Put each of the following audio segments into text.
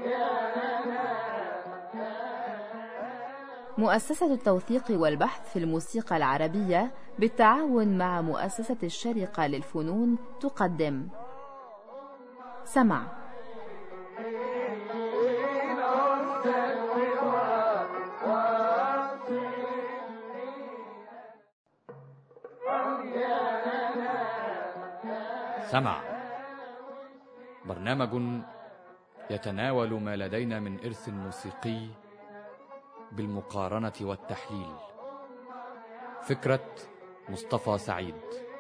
مؤسسة التوثيق والبحث في الموسيقى العربية بالتعاون مع مؤسسة الشرقة للفنون تقدم سمع سمع برنامج يتناول ما لدينا من إرث موسيقي بالمقارنة والتحليل فكرة مصطفى سعيد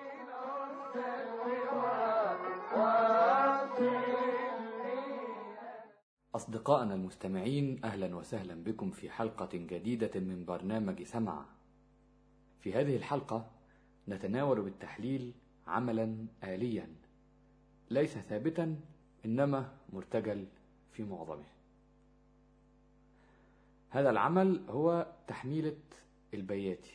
أصدقائنا المستمعين أهلا وسهلا بكم في حلقة جديدة من برنامج سمع في هذه الحلقة نتناول بالتحليل عملا آليا ليس ثابتا إنما مرتجل في معظمه هذا العمل هو تحميلة البياتي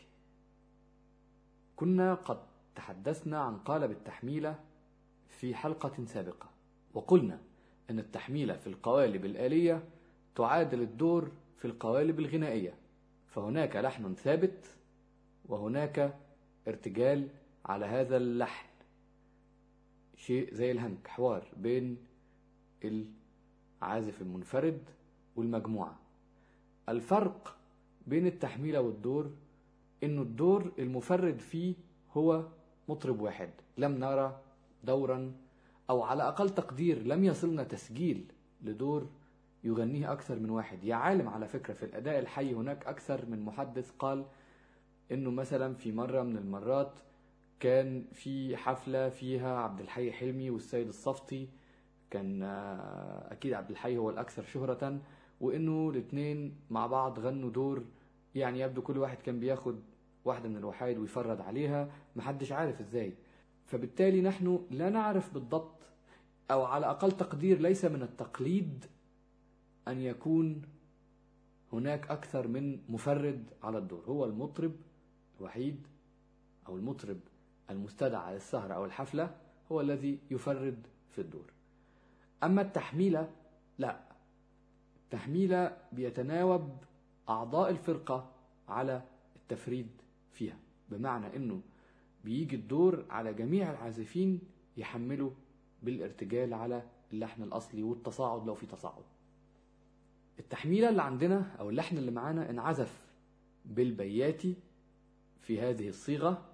كنا قد تحدثنا عن قالب التحميلة في حلقة سابقة وقلنا أن التحميلة في القوالب الآلية تعادل الدور في القوالب الغنائية فهناك لحن ثابت وهناك ارتجال على هذا اللحن شيء زي الهنك حوار بين العازف المنفرد والمجموعة الفرق بين التحميلة والدور إنه الدور المفرد فيه هو مطرب واحد لم نرى دورا أو على أقل تقدير لم يصلنا تسجيل لدور يغنيه أكثر من واحد يا عالم على فكرة في الأداء الحي هناك أكثر من محدث قال إنه مثلا في مرة من المرات كان في حفلة فيها عبد الحي حلمي والسيد الصفتي كان أكيد عبد الحي هو الأكثر شهرة وإنه الاثنين مع بعض غنوا دور يعني يبدو كل واحد كان بياخد واحدة من الوحايد ويفرد عليها محدش عارف ازاي فبالتالي نحن لا نعرف بالضبط أو على أقل تقدير ليس من التقليد أن يكون هناك أكثر من مفرد على الدور هو المطرب الوحيد أو المطرب المستدعى للسهرة أو الحفلة هو الذي يفرد في الدور أما التحميلة لا التحميلة بيتناوب أعضاء الفرقة على التفريد فيها بمعنى أنه بيجي الدور على جميع العازفين يحملوا بالارتجال على اللحن الأصلي والتصاعد لو في تصاعد التحميلة اللي عندنا أو اللحن اللي معانا انعزف بالبياتي في هذه الصيغة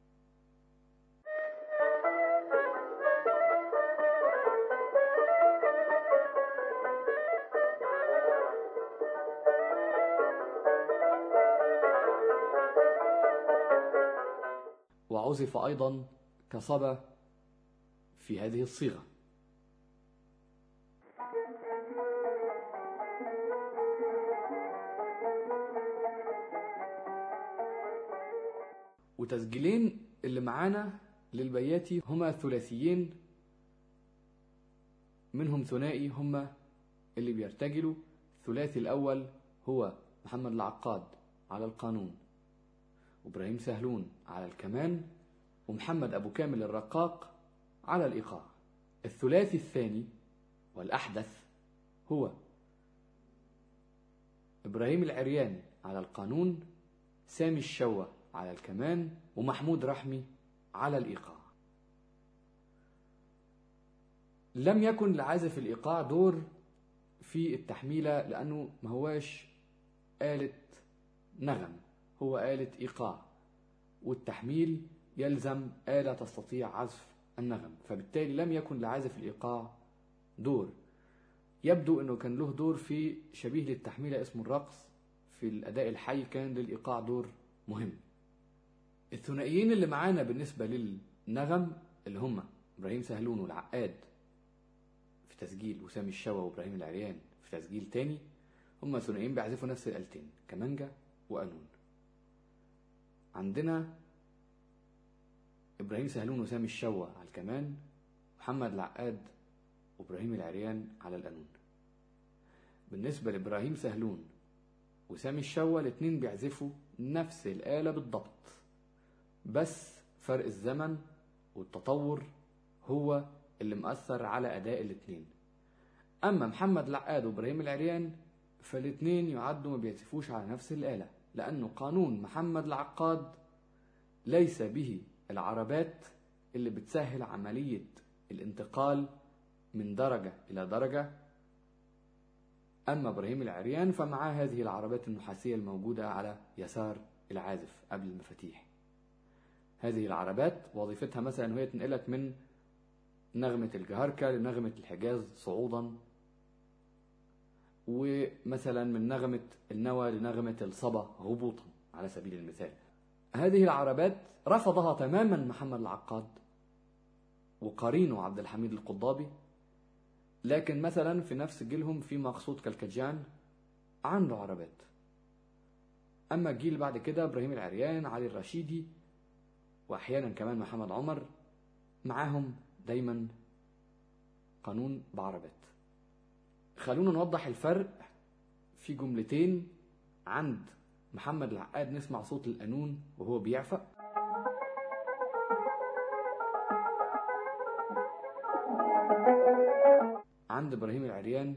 وعزف أيضا كصبا في هذه الصيغة وتسجيلين اللي معانا للبياتي هما ثلاثيين منهم ثنائي هما اللي بيرتجلوا الثلاثي الأول هو محمد العقاد على القانون وإبراهيم سهلون على الكمان ومحمد أبو كامل الرقاق على الإيقاع الثلاثي الثاني والأحدث هو إبراهيم العريان على القانون سامي الشوة على الكمان ومحمود رحمي على الإيقاع لم يكن لعازف الإيقاع دور في التحميلة لأنه ما هواش آلة نغم هو آلة إيقاع والتحميل يلزم آلة تستطيع عزف النغم فبالتالي لم يكن لعازف الإيقاع دور يبدو أنه كان له دور في شبيه للتحميلة اسمه الرقص في الأداء الحي كان للإيقاع دور مهم الثنائيين اللي معانا بالنسبة للنغم اللي هم إبراهيم سهلون والعقاد في تسجيل وسامي الشوا وإبراهيم العريان في تسجيل تاني هم ثنائيين بيعزفوا نفس الآلتين كمانجا وقانون عندنا إبراهيم سهلون وسامي الشوا على الكمان محمد العقاد وإبراهيم العريان على القانون بالنسبة لإبراهيم سهلون وسامي الشوا الاتنين بيعزفوا نفس الآلة بالضبط بس فرق الزمن والتطور هو اللي مأثر على أداء الاتنين أما محمد العقاد وإبراهيم العريان فالاثنين يعدوا ما بيعزفوش على نفس الآلة لأنه قانون محمد العقاد ليس به العربات اللي بتسهل عملية الانتقال من درجة إلى درجة أما إبراهيم العريان فمعاه هذه العربات النحاسية الموجودة على يسار العازف قبل المفاتيح هذه العربات وظيفتها مثلا وهي تنقلك من نغمة الجهركة لنغمة الحجاز صعودا ومثلا من نغمة النوى لنغمة الصبا هبوطا على سبيل المثال هذه العربات رفضها تماما محمد العقاد وقرينه عبد الحميد القضابي لكن مثلا في نفس جيلهم في مقصود كالكجان عنده عربات أما الجيل بعد كده إبراهيم العريان علي الرشيدي وأحيانا كمان محمد عمر معاهم دايما قانون بعربات خلونا نوضح الفرق في جملتين عند محمد العقاد نسمع صوت القانون وهو بيعفق عند ابراهيم العريان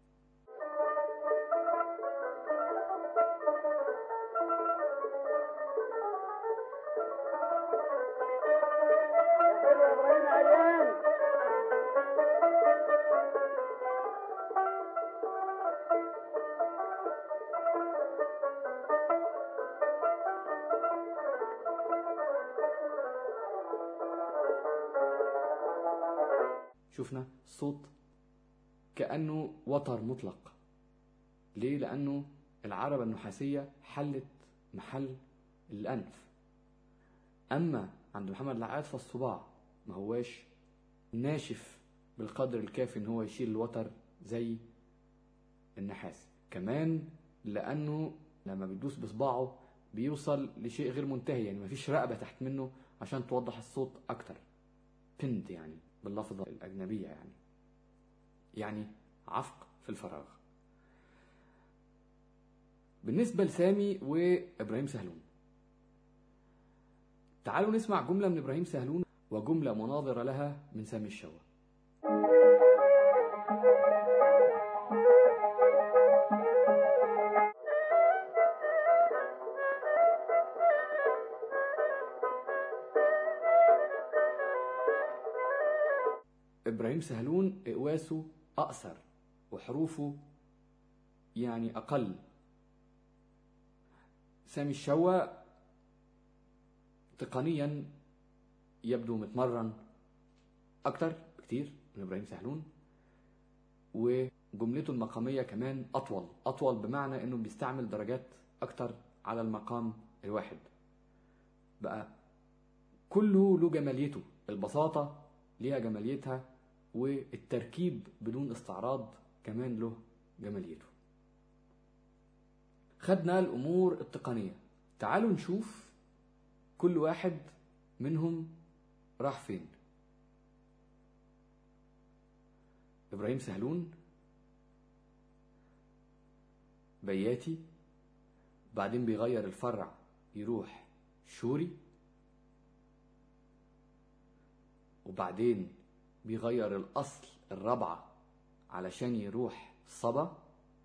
شفنا صوت كأنه وتر مطلق ليه؟ لأنه العربة النحاسية حلت محل الأنف أما عند محمد العقاد فالصباع ما هواش ناشف بالقدر الكافي ان هو يشيل الوتر زي النحاس كمان لانه لما بيدوس بصباعه بيوصل لشيء غير منتهي يعني مفيش رقبة تحت منه عشان توضح الصوت اكتر بند يعني باللفظة الاجنبية يعني يعني عفق في الفراغ بالنسبة لسامي وإبراهيم سهلون تعالوا نسمع جملة من إبراهيم سهلون وجملة مناظرة لها من سامي الشوا إبراهيم سهلون إقواسه أقصر وحروفه يعني أقل سامي الشوا تقنيا يبدو متمرن أكتر بكتير من إبراهيم سهلون وجملته المقامية كمان أطول أطول بمعنى إنه بيستعمل درجات أكتر على المقام الواحد بقى كله له جماليته البساطة ليها جماليتها والتركيب بدون استعراض كمان له جماليته خدنا الأمور التقنية تعالوا نشوف كل واحد منهم راح فين إبراهيم سهلون بياتي بعدين بيغير الفرع يروح شوري وبعدين بيغير الأصل الرابعة علشان يروح صبا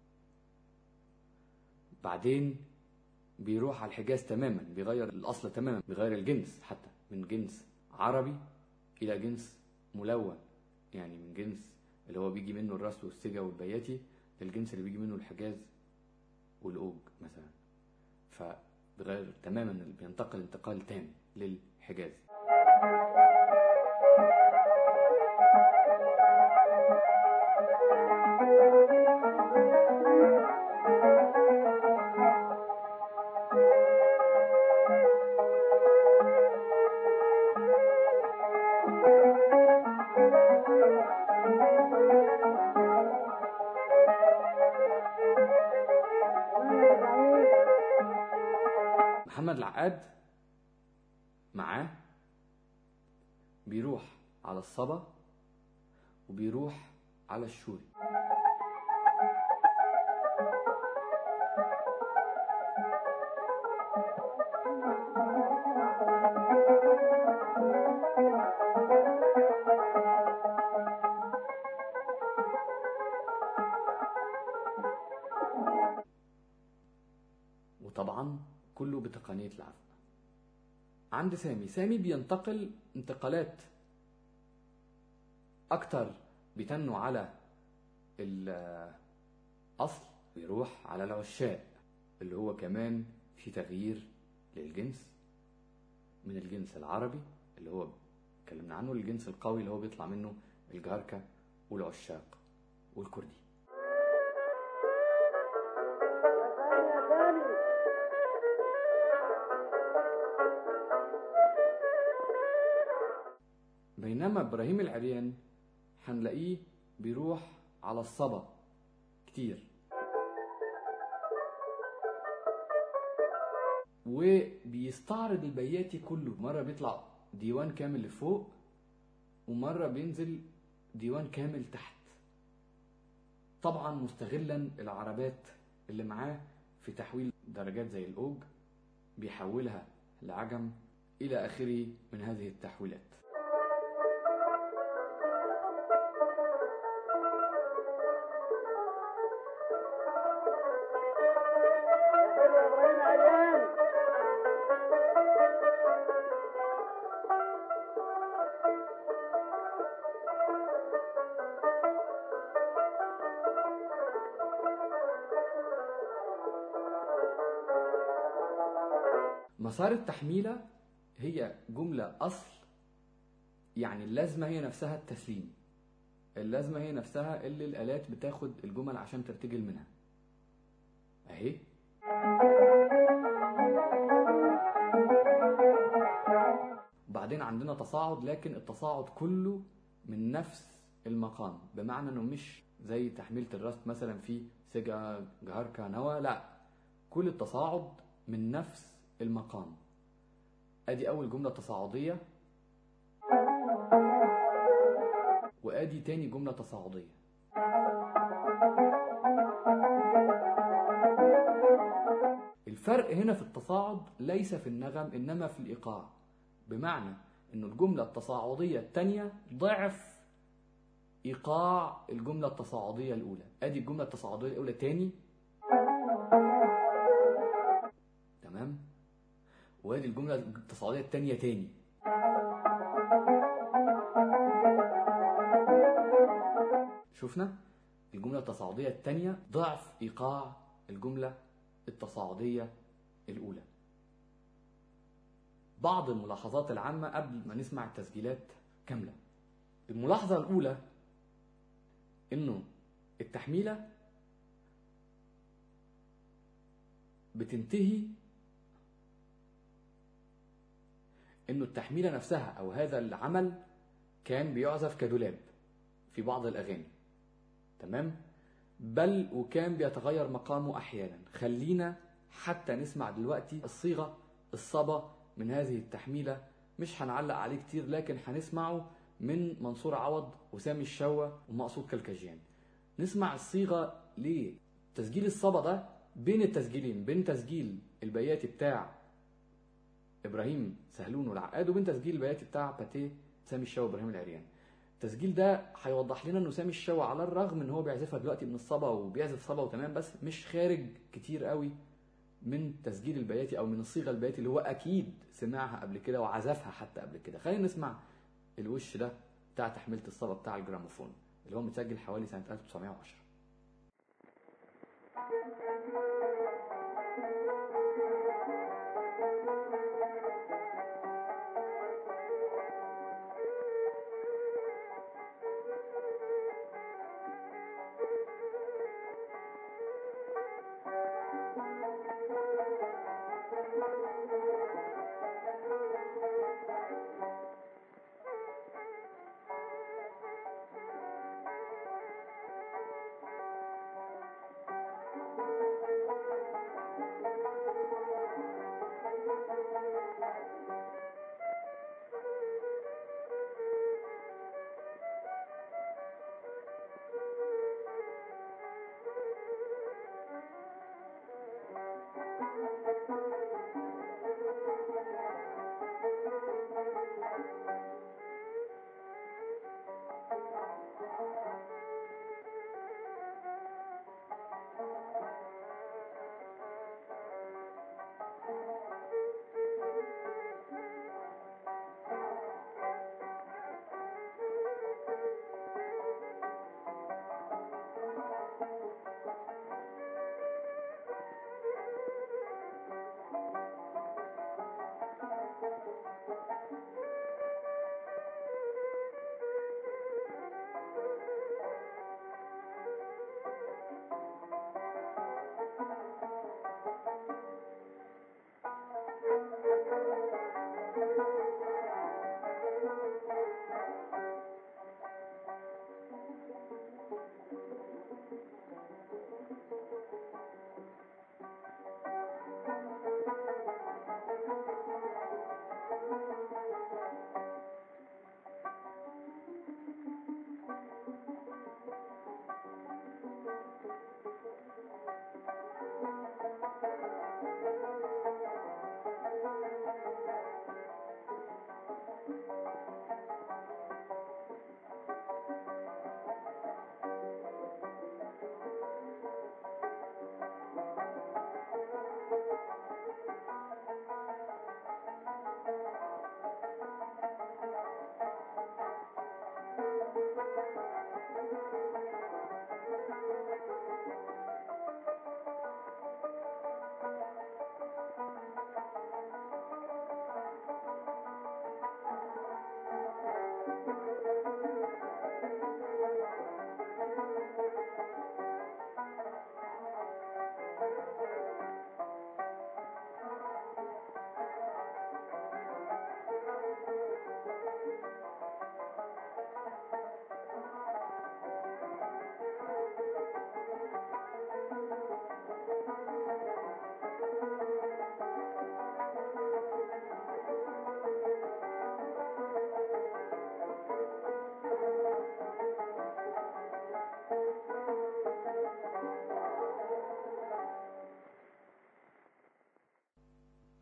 بعدين بيروح على الحجاز تماما بيغير الأصل تماما بيغير الجنس حتى من جنس عربي إلى جنس ملون يعني من جنس اللي هو بيجي منه الرسل والسجا والبياتي للجنس اللي بيجي منه الحجاز والأوج مثلا فبيغير تماما بينتقل انتقال تام للحجاز محمد العقاد معاه بيروح على الصبا وبيروح على الشوري وطبعا كله بتقنية العزف عند سامي سامي بينتقل انتقالات أكتر بيتنوا على الأصل بيروح على العشاق اللي هو كمان في تغيير للجنس من الجنس العربي اللي هو اتكلمنا عنه للجنس القوي اللي هو بيطلع منه الجهركة والعشاق والكردي بينما ابراهيم العريان هنلاقيه بيروح على الصبا كتير وبيستعرض البياتي كله مرة بيطلع ديوان كامل لفوق ومرة بينزل ديوان كامل تحت طبعا مستغلا العربات اللي معاه في تحويل درجات زي الأوج بيحولها لعجم إلى آخره من هذه التحويلات مسار التحميلة هي جملة أصل يعني اللازمة هي نفسها التسليم اللازمة هي نفسها اللي الآلات بتاخد الجمل عشان ترتجل منها أهي وبعدين عندنا تصاعد لكن التصاعد كله من نفس المقام بمعنى انه مش زي تحميلة الرست مثلا في سجا جهاركا نوى لا كل التصاعد من نفس المقام ادي اول جملة تصاعدية وادي تاني جملة تصاعدية الفرق هنا في التصاعد ليس في النغم انما في الايقاع بمعنى انه الجملة التصاعدية التانية ضعف ايقاع الجملة التصاعدية الاولى ادي الجملة التصاعدية الاولى تاني تمام وادي الجملة التصاعدية التانية تاني شفنا الجملة التصاعدية التانية ضعف ايقاع الجملة التصاعدية الاولى بعض الملاحظات العامة قبل ما نسمع التسجيلات كاملة الملاحظة الأولى إنه التحميلة بتنتهي إنه التحميلة نفسها أو هذا العمل كان بيعزف كدولاب في بعض الأغاني تمام بل وكان بيتغير مقامه أحيانا خلينا حتى نسمع دلوقتي الصيغة الصبا من هذه التحميلة مش هنعلق عليه كتير لكن هنسمعه من منصور عوض وسامي الشوى ومقصود كالكجيان نسمع الصيغة ليه تسجيل الصبا ده بين التسجيلين بين تسجيل البياتي بتاع ابراهيم سهلون والعقاد وبين تسجيل البياتي بتاع باتيه سامي الشوى وابراهيم العريان التسجيل ده هيوضح لنا انه سامي الشوى على الرغم ان هو بيعزفها دلوقتي من الصبا وبيعزف صبا وتمام بس مش خارج كتير قوي من تسجيل البياتي او من الصيغه البياتي اللي هو اكيد سمعها قبل كده وعزفها حتى قبل كده خلينا نسمع الوش ده بتاع تحميله الصبا بتاع الجراموفون اللي هو متسجل حوالي سنه 1910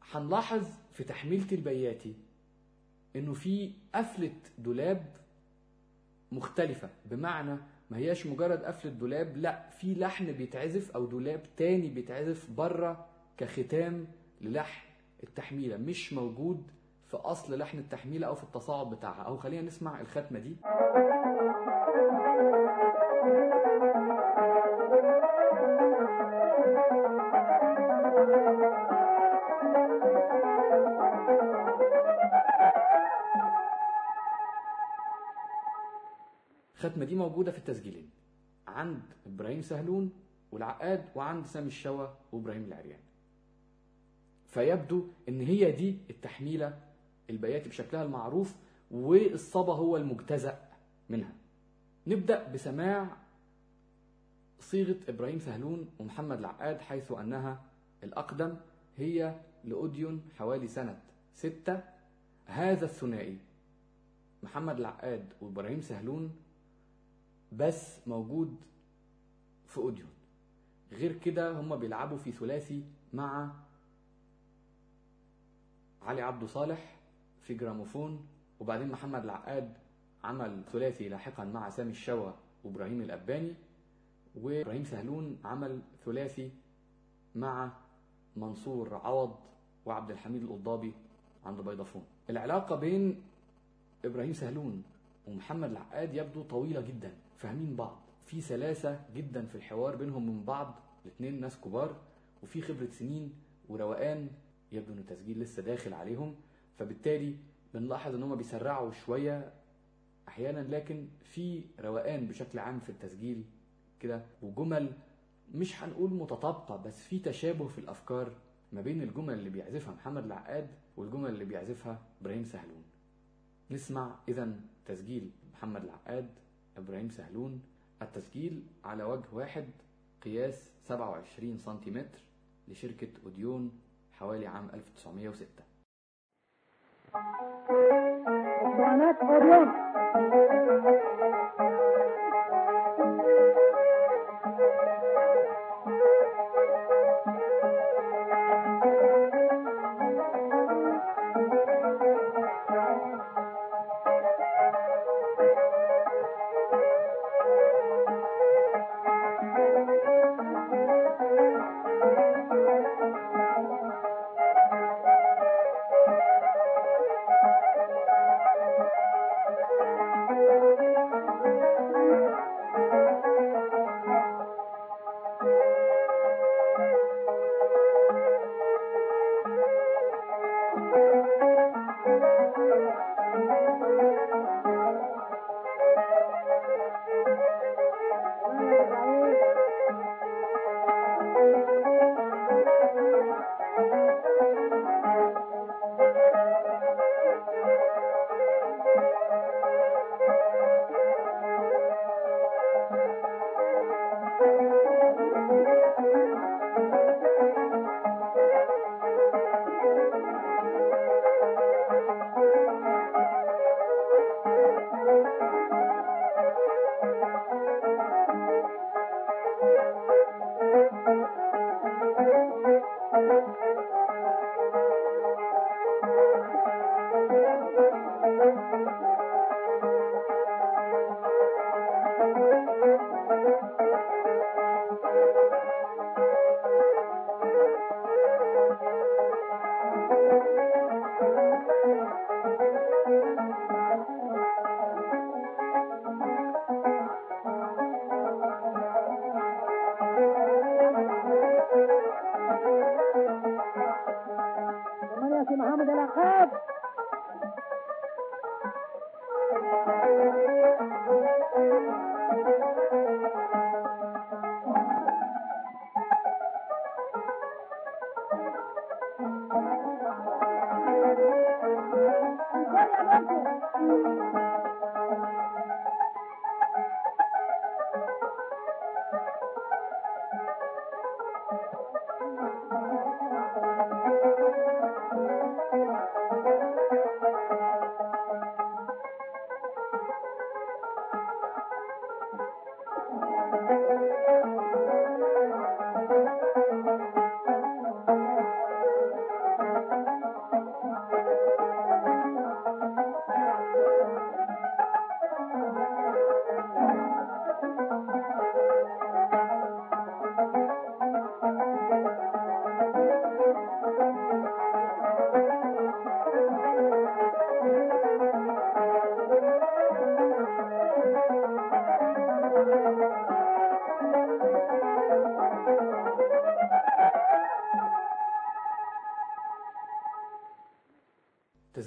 هنلاحظ في تحميلة البياتي انه في قفلة دولاب مختلفة بمعنى ما هياش مجرد قفلة دولاب لا في لحن بيتعزف او دولاب تاني بيتعزف بره كختام للحن التحميلة مش موجود في اصل لحن التحميلة او في التصاعد بتاعها او خلينا نسمع الختمة دي الختمة دي موجودة في التسجيلين عند إبراهيم سهلون والعقاد وعند سامي الشوا وإبراهيم العريان فيبدو إن هي دي التحميلة البياتي بشكلها المعروف والصبا هو المجتزأ منها نبدأ بسماع صيغة إبراهيم سهلون ومحمد العقاد حيث أنها الأقدم هي لأوديون حوالي سنة ستة هذا الثنائي محمد العقاد وإبراهيم سهلون بس موجود في اوديون غير كده هم بيلعبوا في ثلاثي مع علي عبده صالح في جراموفون وبعدين محمد العقاد عمل ثلاثي لاحقا مع سامي الشوا وابراهيم الاباني وابراهيم سهلون عمل ثلاثي مع منصور عوض وعبد الحميد القضابي عند بيضافون العلاقه بين ابراهيم سهلون ومحمد العقاد يبدو طويله جدا فاهمين بعض في سلاسة جدا في الحوار بينهم من بعض الاثنين ناس كبار وفي خبرة سنين وروقان يبدو ان التسجيل لسه داخل عليهم فبالتالي بنلاحظ ان هم بيسرعوا شوية احيانا لكن في روقان بشكل عام في التسجيل كده وجمل مش هنقول متطابقة بس في تشابه في الافكار ما بين الجمل اللي بيعزفها محمد العقاد والجمل اللي بيعزفها ابراهيم سهلون نسمع اذا تسجيل محمد العقاد إبراهيم سهلون التسجيل على وجه واحد قياس 27 سنتيمتر لشركة أوديون حوالي عام 1906 اسطوانات أوديون ومن يأتي محمد العقاد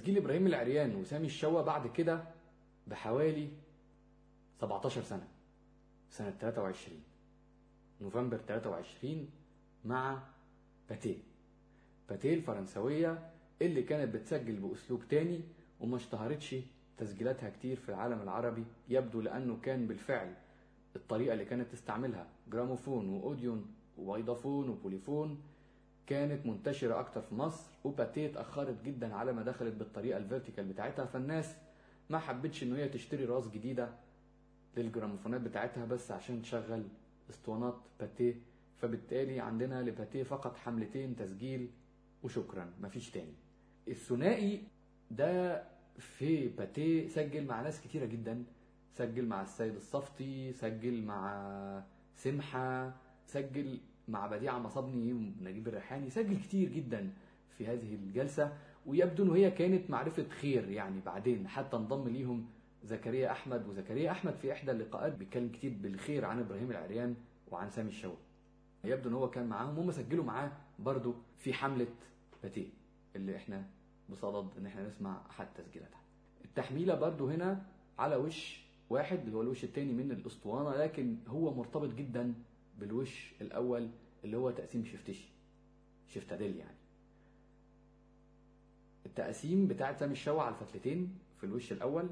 تسجيل ابراهيم العريان وسامي الشوا بعد كده بحوالي 17 سنه سنه 23 نوفمبر 23 مع باتيه باتيه الفرنسويه اللي كانت بتسجل باسلوب تاني وما اشتهرتش تسجيلاتها كتير في العالم العربي يبدو لانه كان بالفعل الطريقه اللي كانت تستعملها جراموفون واوديون وفيضافون وبوليفون كانت منتشرة أكتر في مصر وباتيه اتأخرت جدا على ما دخلت بالطريقة الفيرتيكال بتاعتها فالناس ما حبتش إن هي تشتري راس جديدة للجراموفونات بتاعتها بس عشان تشغل اسطوانات باتيه فبالتالي عندنا لباتيه فقط حملتين تسجيل وشكرا مفيش تاني الثنائي ده في باتيه سجل مع ناس كتيرة جدا سجل مع السيد الصفتي سجل مع سمحة سجل مع بديعة مصابني ونجيب الريحاني سجل كتير جدا في هذه الجلسة ويبدو انه هي كانت معرفة خير يعني بعدين حتى انضم ليهم زكريا احمد وزكريا احمد في احدى اللقاءات بيتكلم كتير بالخير عن ابراهيم العريان وعن سامي الشوا يبدو ان هو كان معاهم هم سجلوا معاه برضو في حملة باتيه اللي احنا بصدد ان احنا نسمع احد تسجيلاتها التحميلة برضو هنا على وش واحد اللي هو الوش التاني من الاسطوانة لكن هو مرتبط جدا بالوش الاول اللي هو تقسيم شفتشي شفتاديل يعني التقسيم بتاعت سامي الشوا على الفتلتين في الوش الاول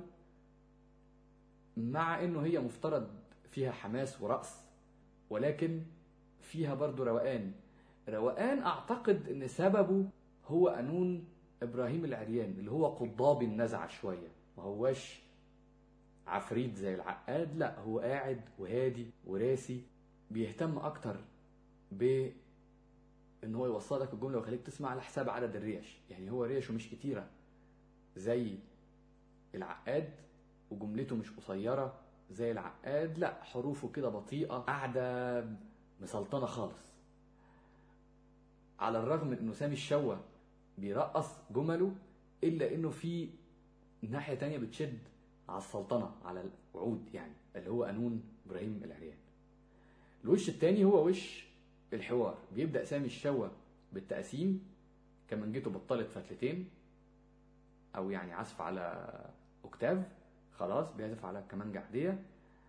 مع انه هي مفترض فيها حماس ورقص ولكن فيها برضو روقان روقان اعتقد ان سببه هو قانون ابراهيم العريان اللي هو قضاب النزعه شويه ما هواش عفريت زي العقاد لا هو قاعد وهادي وراسي بيهتم اكتر ب ان هو يوصل لك الجمله ويخليك تسمع على حساب عدد الريش يعني هو ريشه مش كتيره زي العقاد وجملته مش قصيره زي العقاد لا حروفه كده بطيئه قاعده مسلطنه خالص على الرغم من انه سامي الشوا بيرقص جمله الا انه في ناحيه تانية بتشد على السلطنه على الوعود يعني اللي هو قانون ابراهيم العريان الوش التاني هو وش الحوار بيبدأ سامي الشوا بالتقسيم كمانجته بطلت فتلتين او يعني عزف على اوكتاف خلاص بيعزف على كمانجة عادية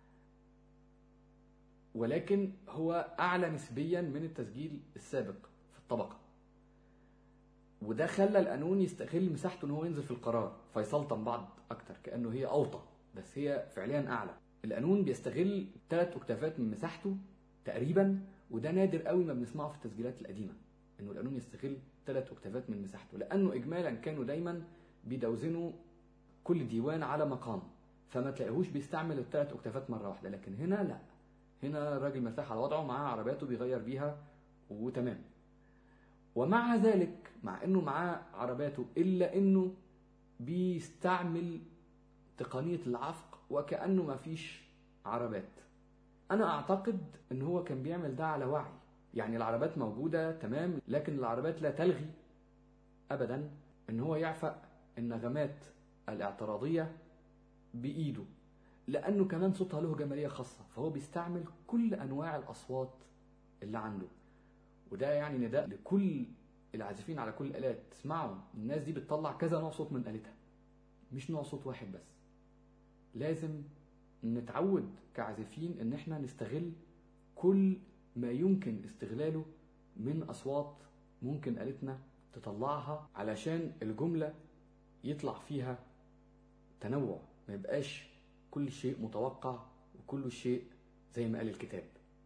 ولكن هو اعلى نسبيا من التسجيل السابق في الطبقة وده خلى القانون يستغل مساحته ان هو ينزل في القرار فيسلطن بعض اكتر كانه هي اوطى بس هي فعليا اعلى القانون بيستغل ثلاث اوكتافات من مساحته تقريبا وده نادر قوي ما بنسمعه في التسجيلات القديمه انه القانون يستغل ثلاث اوكتافات من مساحته لانه اجمالا كانوا دايما بيدوزنوا كل ديوان على مقام فما تلاقيهوش بيستعمل الثلاث اوكتافات مره واحده لكن هنا لا هنا الراجل مرتاح على وضعه معاه عربياته بيغير بيها وتمام ومع ذلك مع انه معاه عرباته الا انه بيستعمل تقنيه العفق وكانه ما فيش عربات انا اعتقد ان هو كان بيعمل ده على وعي يعني العربات موجوده تمام لكن العربات لا تلغي ابدا ان هو يعفق النغمات الاعتراضيه بايده لانه كمان صوتها له جماليه خاصه فهو بيستعمل كل انواع الاصوات اللي عنده وده يعني نداء لكل العازفين على كل الالات تسمعوا الناس دي بتطلع كذا نوع صوت من آلتها مش نوع صوت واحد بس لازم نتعود كعازفين ان احنا نستغل كل ما يمكن استغلاله من اصوات ممكن آلتنا تطلعها علشان الجملة يطلع فيها تنوع ما يبقاش كل شيء متوقع وكل شيء زي ما قال الكتاب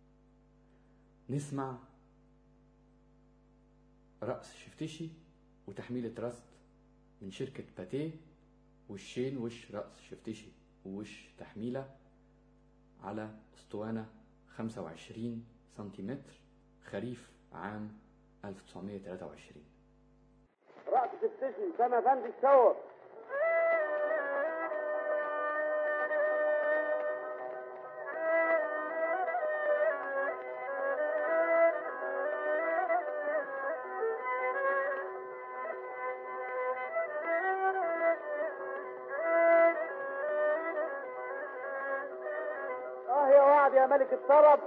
نسمع رأس شفتشي وتحميلة راست من شركة باتيه وشين وش رأس شفتشي ووش تحميلة على اسطوانة 25 سنتيمتر خريف عام 1923 رأس السجن كما بند الثور اه يا وعد يا ملك الطرب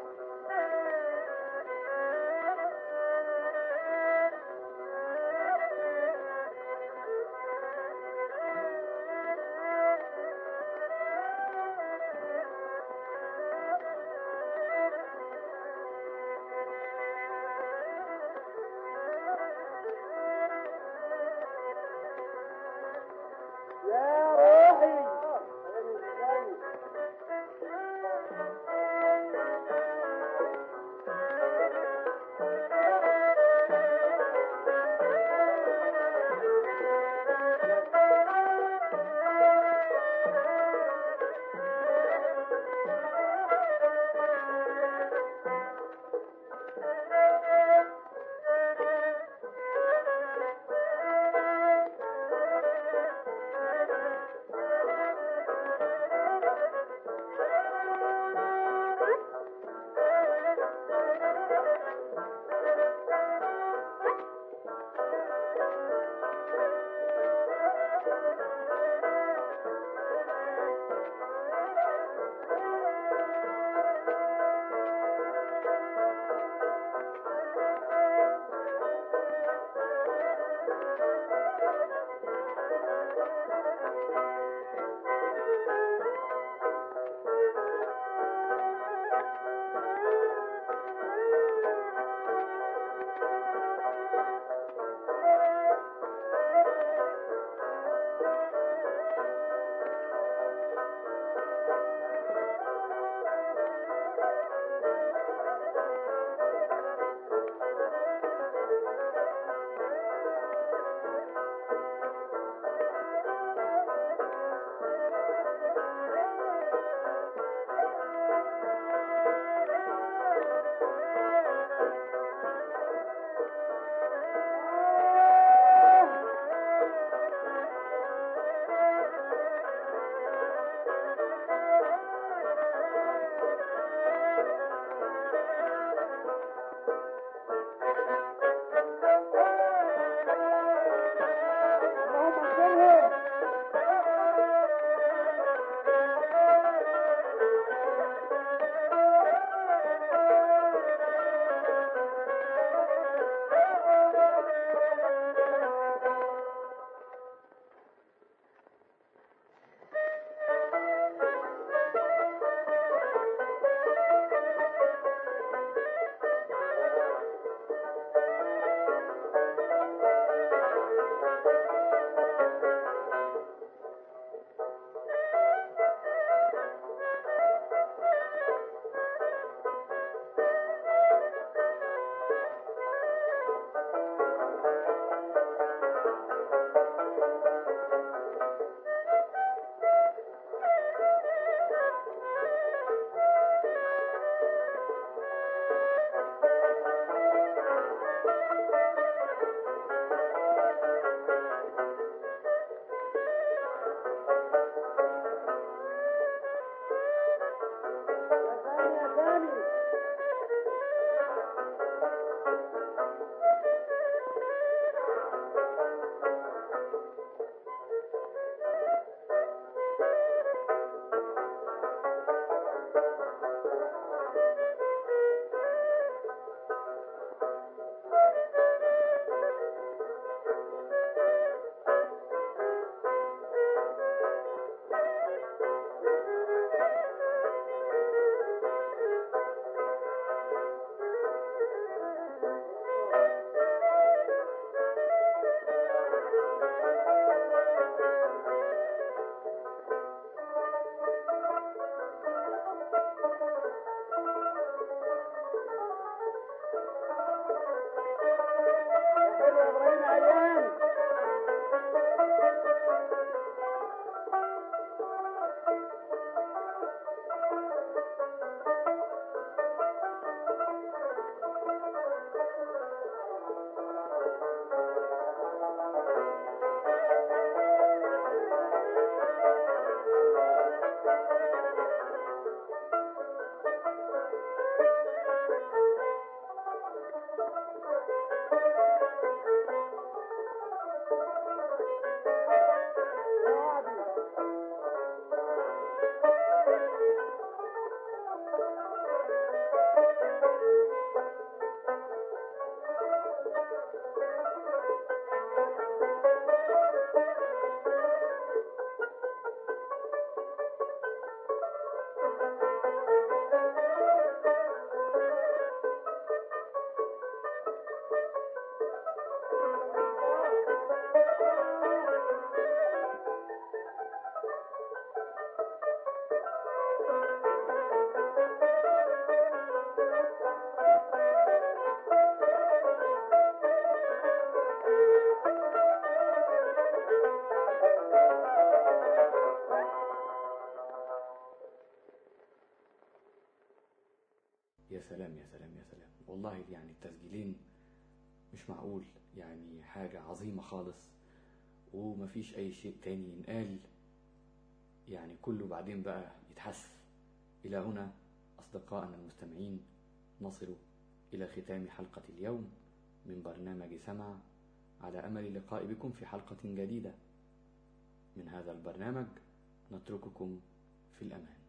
سلام يا سلام يا سلام والله يعني التسجيلين مش معقول يعني حاجة عظيمة خالص ومفيش أي شيء تاني ينقال يعني كله بعدين بقى يتحس إلى هنا أصدقائنا المستمعين نصل إلى ختام حلقة اليوم من برنامج سمع على أمل اللقاء بكم في حلقة جديدة من هذا البرنامج نترككم في الأمان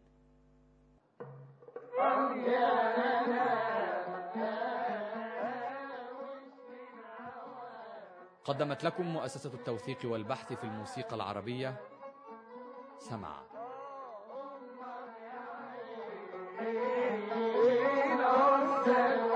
قدمت لكم مؤسسة التوثيق والبحث في الموسيقى العربية سمع السلام